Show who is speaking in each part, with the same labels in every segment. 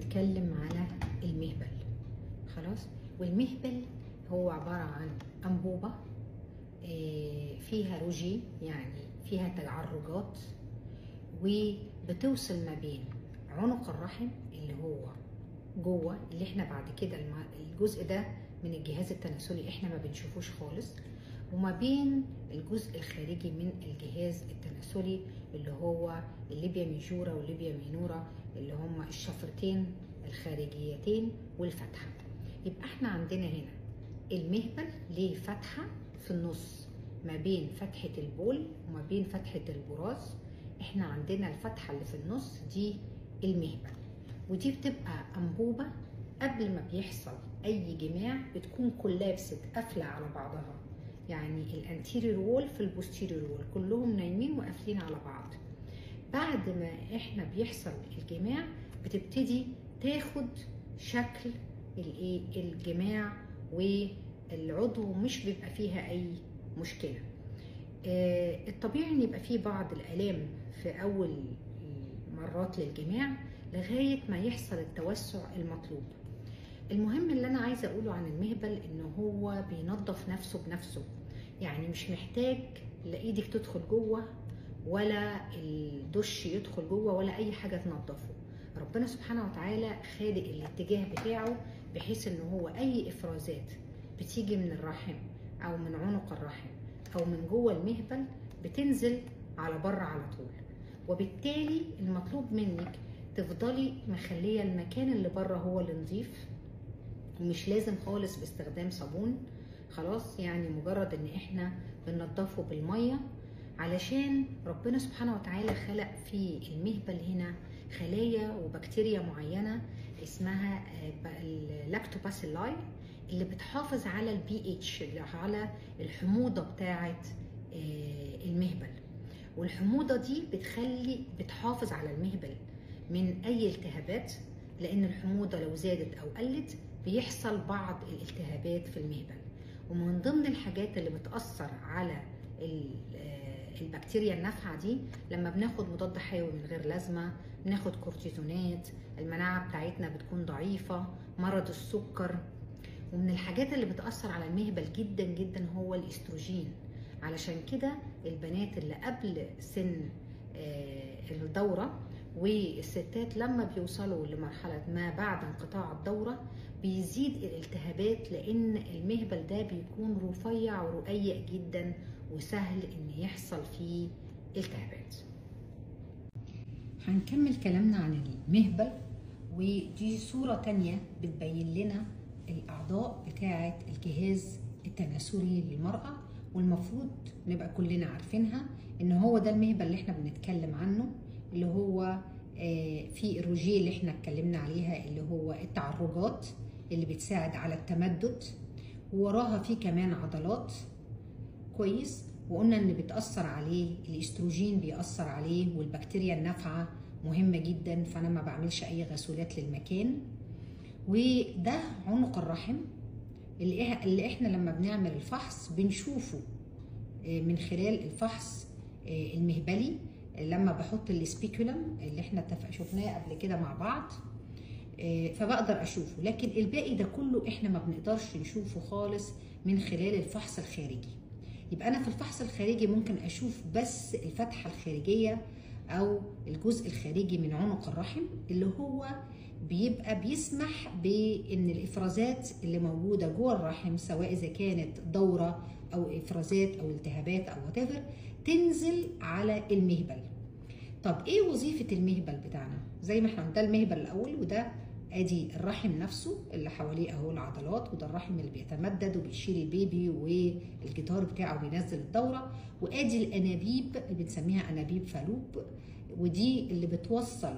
Speaker 1: هنتكلم على المهبل خلاص والمهبل هو عبارة عن أنبوبة آه، فيها روجي يعني فيها تعرجات وبتوصل ما بين عنق الرحم اللي هو جوه اللي احنا بعد كده الم- الجزء ده من الجهاز التناسلي احنا ما بنشوفوش خالص وما بين الجزء الخارجي من الجهاز التناسلي اللي هو الليبيا ميجورا والليبيا مينورا اللي هم الشفرتين الخارجيتين والفتحة يبقى احنا عندنا هنا المهبل ليه فتحة في النص ما بين فتحة البول وما بين فتحة البراز احنا عندنا الفتحة اللي في النص دي المهبل ودي بتبقى أنبوبة قبل ما بيحصل أي جماع بتكون كولابسد قافلة على بعضها يعني الانتيريور وول في البوستيريور وول كلهم نايمين وقافلين على بعض بعد ما احنا بيحصل الجماع بتبتدي تاخد شكل الايه الجماع والعضو مش بيبقى فيها اي مشكله آه، الطبيعي ان يبقى فيه بعض الالام في اول مرات للجماع لغايه ما يحصل التوسع المطلوب المهم اللي انا عايزه اقوله عن المهبل ان هو بينظف نفسه بنفسه يعني مش محتاج لا ايدك تدخل جوه ولا الدش يدخل جوه ولا اي حاجه تنظفه ربنا سبحانه وتعالى خالق الاتجاه بتاعه بحيث ان هو اي افرازات بتيجي من الرحم او من عنق الرحم او من جوه المهبل بتنزل على بره على طول وبالتالي المطلوب منك تفضلي مخليه المكان اللي بره هو اللي نظيف ومش لازم خالص باستخدام صابون خلاص يعني مجرد ان احنا بننضفه بالميه علشان ربنا سبحانه وتعالى خلق في المهبل هنا خلايا وبكتيريا معينه اسمها اللاكتوباسيلاي اللي بتحافظ على البي اتش على الحموضه بتاعه المهبل والحموضه دي بتخلي بتحافظ على المهبل من اي التهابات لان الحموضه لو زادت او قلت بيحصل بعض الالتهابات في المهبل ومن ضمن الحاجات اللي بتاثر على البكتيريا النافعه دي لما بناخد مضاد حيوي من غير لازمه بناخد كورتيزونات المناعه بتاعتنا بتكون ضعيفه مرض السكر ومن الحاجات اللي بتاثر على المهبل جدا جدا هو الاستروجين علشان كده البنات اللي قبل سن الدوره والستات لما بيوصلوا لمرحلة ما بعد انقطاع الدورة بيزيد الالتهابات لأن المهبل ده بيكون رفيع ورقيق جدا وسهل إن يحصل فيه التهابات هنكمل كلامنا عن المهبل ودي صورة تانية بتبين لنا الأعضاء بتاعة الجهاز التناسلي للمرأة والمفروض نبقى كلنا عارفينها إن هو ده المهبل اللي احنا بنتكلم عنه اللي هو في الروجيه اللي احنا اتكلمنا عليها اللي هو التعرجات اللي بتساعد على التمدد ووراها في كمان عضلات كويس وقلنا ان بتاثر عليه الاستروجين بيأثر عليه والبكتيريا النافعه مهمه جدا فانا ما بعملش اي غسولات للمكان وده عنق الرحم اللي اللي احنا لما بنعمل الفحص بنشوفه من خلال الفحص المهبلي لما بحط السبيكولم اللي احنا شفناه قبل كده مع بعض فبقدر اشوفه لكن الباقي ده كله احنا ما بنقدرش نشوفه خالص من خلال الفحص الخارجي يبقى انا في الفحص الخارجي ممكن اشوف بس الفتحه الخارجيه او الجزء الخارجي من عنق الرحم اللي هو بيبقى بيسمح بان الافرازات اللي موجوده جوه الرحم سواء اذا كانت دوره او افرازات او التهابات او وات تنزل على المهبل طب ايه وظيفه المهبل بتاعنا زي ما احنا ده المهبل الاول وده ادي الرحم نفسه اللي حواليه اهو العضلات وده الرحم اللي بيتمدد وبيشيل البيبي والجدار بتاعه بينزل الدوره وادي الانابيب اللي بنسميها انابيب فالوب ودي اللي بتوصل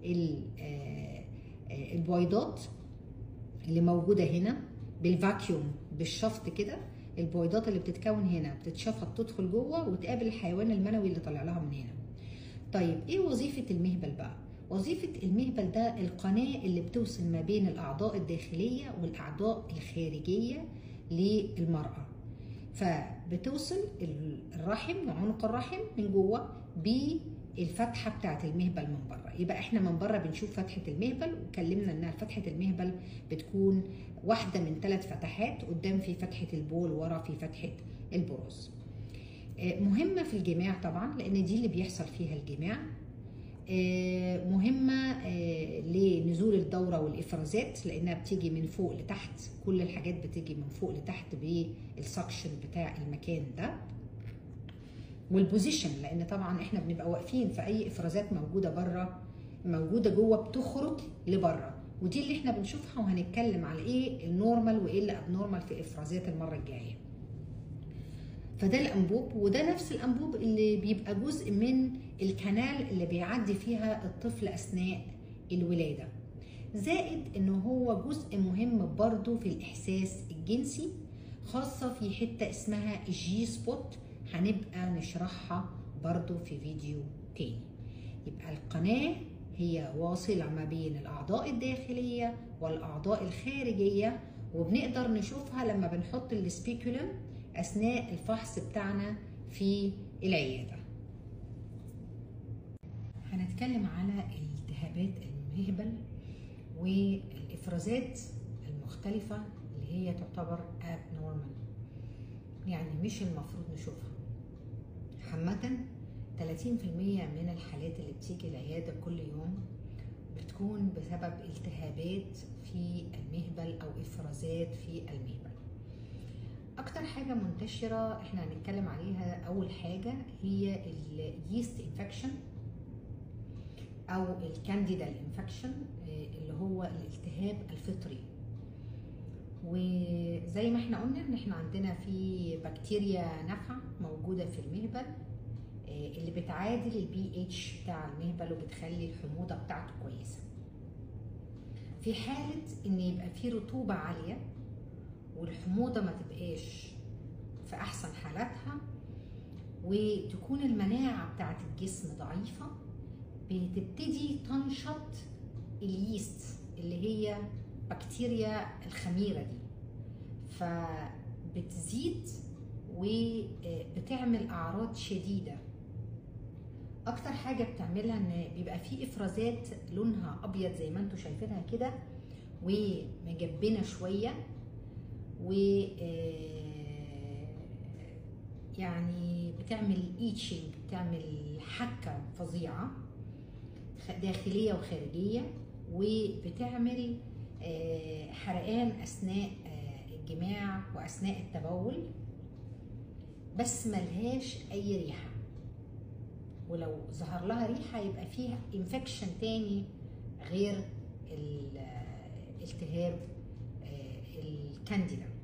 Speaker 1: البويضات اللي موجوده هنا بالفاكيوم بالشفط كده البويضات اللي بتتكون هنا بتتشفط تدخل جوه وتقابل الحيوان المنوي اللي طالع لها من هنا طيب ايه وظيفه المهبل بقى وظيفه المهبل ده القناه اللي بتوصل ما بين الاعضاء الداخليه والاعضاء الخارجيه للمراه فبتوصل الرحم عنق الرحم من جوه الفتحه بتاعت المهبل من بره يبقى احنا من بره بنشوف فتحه المهبل واتكلمنا انها فتحه المهبل بتكون واحده من ثلاث فتحات قدام في فتحه البول ورا في فتحه البروز آه، مهمه في الجماع طبعا لان دي اللي بيحصل فيها الجماع آه، مهمة آه، لنزول الدورة والإفرازات لأنها بتيجي من فوق لتحت كل الحاجات بتيجي من فوق لتحت بالسكشن بتاع المكان ده والبوزيشن لأن طبعا احنا بنبقى واقفين في أي إفرازات موجودة بره موجودة جوه بتخرج لبره ودي اللي احنا بنشوفها وهنتكلم على ايه النورمال وايه اللي ابنورمال في الافرازات المره الجايه فده الانبوب وده نفس الانبوب اللي بيبقى جزء من الكنال اللي بيعدي فيها الطفل اثناء الولاده زائد ان هو جزء مهم برضو في الاحساس الجنسي خاصة في حتة اسمها الجي سبوت هنبقى نشرحها برضو في فيديو تاني يبقى القناة هي واصلة ما بين الأعضاء الداخلية والأعضاء الخارجية وبنقدر نشوفها لما بنحط السبيكولم أثناء الفحص بتاعنا في العيادة هنتكلم على التهابات المهبل والإفرازات المختلفة اللي هي تعتبر abnormal يعني مش المفروض نشوفها عامة 30% من الحالات اللي بتيجي العيادة كل يوم بتكون بسبب التهابات في المهبل أو إفرازات في المهبل أكتر حاجة منتشرة احنا هنتكلم عليها أول حاجة هي اليست انفكشن أو الكانديدا انفكشن اللي هو الالتهاب الفطري وزي ما احنا قلنا ان احنا عندنا في بكتيريا نافعه موجوده في المهبل اللي بتعادل البي اتش بتاع المهبل وبتخلي الحموضه بتاعته كويسه في حاله ان يبقى في رطوبه عاليه والحموضه ما تبقاش في احسن حالاتها وتكون المناعه بتاعت الجسم ضعيفه بتبتدي تنشط اليست اللي هي بكتيريا الخميره دي فبتزيد وبتعمل اعراض شديده اكتر حاجه بتعملها ان بيبقى في افرازات لونها ابيض زي ما انتم شايفينها كده ومجبنه شويه و يعني بتعمل ايتشنج بتعمل حكه فظيعه داخليه وخارجيه وبتعمل حرقان اثناء الجماع واثناء التبول بس ملهاش اي ريحه ولو ظهر لها ريحه يبقى فيها انفكشن تاني غير الالتهاب الكانديدا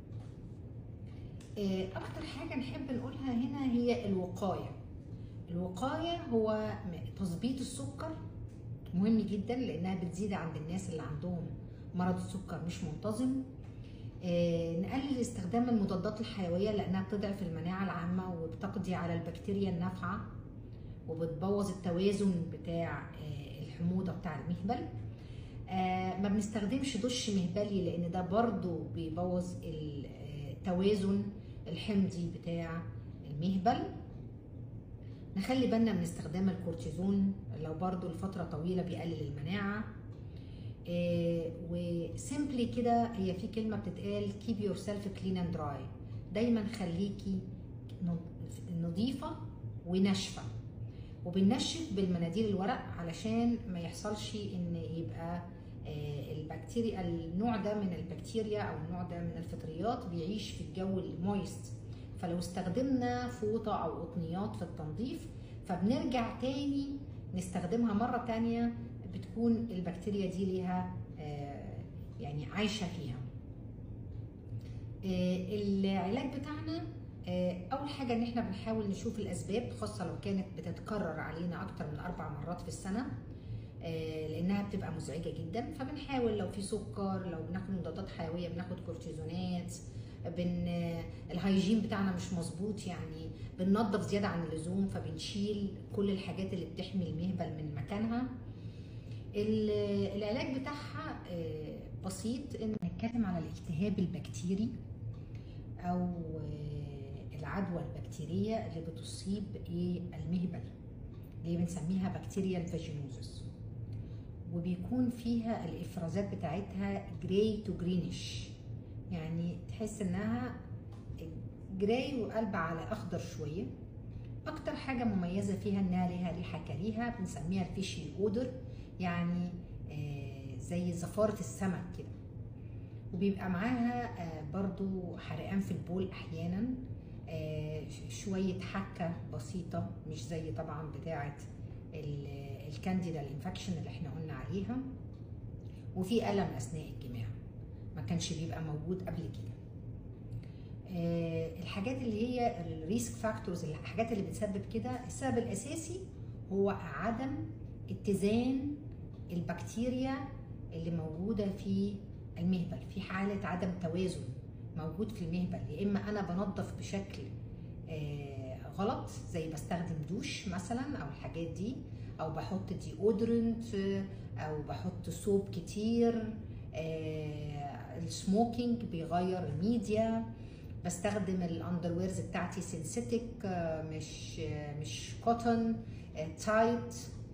Speaker 1: اكتر حاجه نحب نقولها هنا هي الوقايه الوقايه هو تظبيط السكر مهم جدا لانها بتزيد عند الناس اللي عندهم مرض السكر مش منتظم آه نقلل استخدام المضادات الحيويه لانها بتضعف المناعه العامه وبتقضي على البكتيريا النافعه وبتبوظ التوازن بتاع آه الحموضه بتاع المهبل آه ما بنستخدمش دش مهبلي لان ده برضو بيبوظ التوازن الحمضي بتاع المهبل نخلي بالنا من استخدام الكورتيزون لو برضو لفتره طويله بيقلل المناعه إيه وسيمبلي كده هي في كلمه بتتقال keep yourself clean and dry دايما خليكي نظيفه وناشفه وبننشف بالمناديل الورق علشان ما يحصلش ان يبقى البكتيريا النوع ده من البكتيريا او النوع ده من الفطريات بيعيش في الجو المويست فلو استخدمنا فوطة أو قطنيات في التنظيف فبنرجع تاني نستخدمها مرة تانية بتكون البكتيريا دي ليها يعني عايشة فيها العلاج بتاعنا أول حاجة إن إحنا بنحاول نشوف الأسباب خاصة لو كانت بتتكرر علينا أكتر من أربع مرات في السنة لانها بتبقى مزعجه جدا فبنحاول لو في سكر لو بناخد مضادات حيويه بناخد كورتيزونات بن الهيجين بتاعنا مش مظبوط يعني بننظف زياده عن اللزوم فبنشيل كل الحاجات اللي بتحمي المهبل من مكانها العلاج بتاعها بسيط ان نتكلم على الالتهاب البكتيري او العدوى البكتيريه اللي بتصيب المهبل اللي بنسميها بكتيريا فاجينوزس وبيكون فيها الافرازات بتاعتها جراي تو جرينش يعني تحس انها جراي وقلب على اخضر شويه اكتر حاجه مميزه فيها انها ليها ريحه كريهه بنسميها الفيشي اودر يعني آه زي زفاره السمك كده وبيبقى معاها آه برضو حرقان في البول احيانا آه شويه حكه بسيطه مش زي طبعا بتاعه الكانديدا الانفكشن اللي احنا قلنا عليها وفي الم اثناء الجماع ما كانش بيبقى موجود قبل كده الحاجات اللي هي الريسك فاكتورز الحاجات اللي بتسبب كده السبب الاساسي هو عدم اتزان البكتيريا اللي موجوده في المهبل في حاله عدم توازن موجود في المهبل يا اما انا بنظف بشكل غلط زي بستخدم دوش مثلا او الحاجات دي او بحط ديودرنت او بحط صوب كتير السموكينج بيغير الميديا بستخدم الاندرويرز بتاعتي سينثيتك مش مش كوتون تايت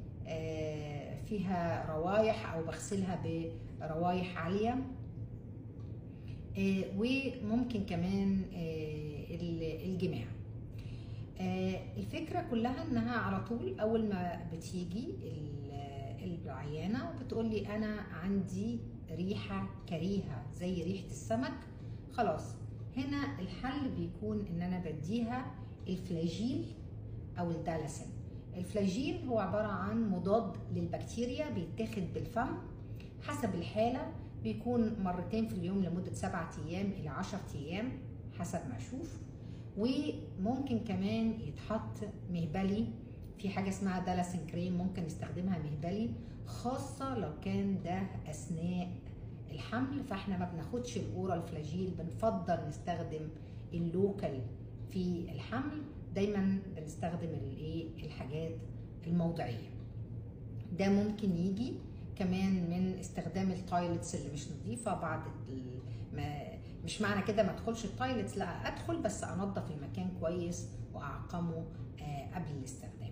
Speaker 1: فيها روايح او بغسلها بروايح عاليه وممكن كمان الجماع الفكره كلها انها على طول اول ما بتيجي العيانه بتقول لي انا عندي ريحه كريهه زي ريحه السمك خلاص هنا الحل بيكون ان انا بديها الفلاجيل او الدالسين الفلاجيل هو عباره عن مضاد للبكتيريا بيتاخد بالفم حسب الحاله بيكون مرتين في اليوم لمده سبعة ايام الى 10 ايام حسب ما اشوف وممكن كمان يتحط مهبلي في حاجه اسمها دالسين كريم ممكن نستخدمها مهبلي خاصه لو كان ده اثناء الحمل فاحنا ما بناخدش الاورال فلاجيل بنفضل نستخدم اللوكال في الحمل دايما بنستخدم الايه الحاجات الموضعيه ده ممكن يجي كمان من استخدام التايلتس اللي مش نظيفه بعد ما مش معنى كده ما ادخلش التايلتس لا ادخل بس انظف المكان كويس واعقمه قبل الاستخدام